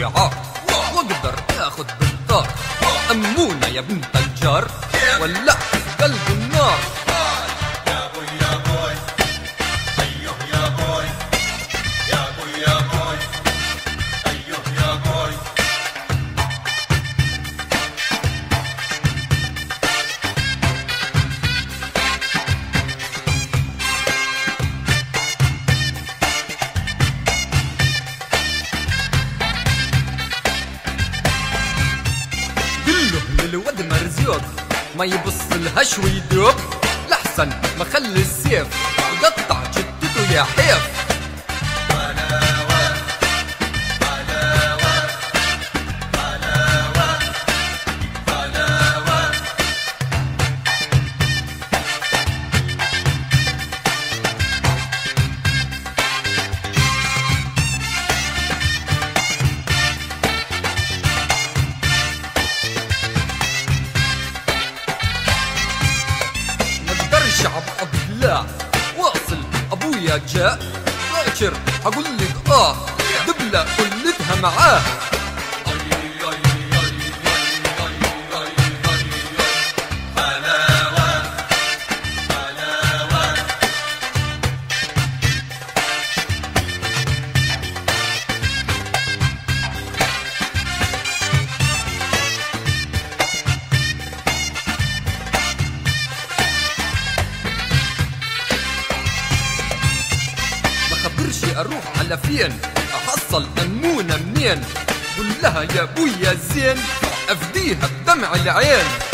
وعار واقدر اخد بالطار امونة يا بنت الجار ولا قلب النار يا بوي يا بوي ايوه يا بوي يا بوي يا بوي ايوه يا بوي قله للود مرزوق ما يبص لهاش ويدوق لحسن ما خلي السيف يقطع جتته يا حيف نقدرش عب لا واصل ابويا جاء باكر هقول لك اه دبله قلتها معاه ما خبرش اروح على فين احصل امونه منين قول لها يا ابويا زين افديها بدمع العين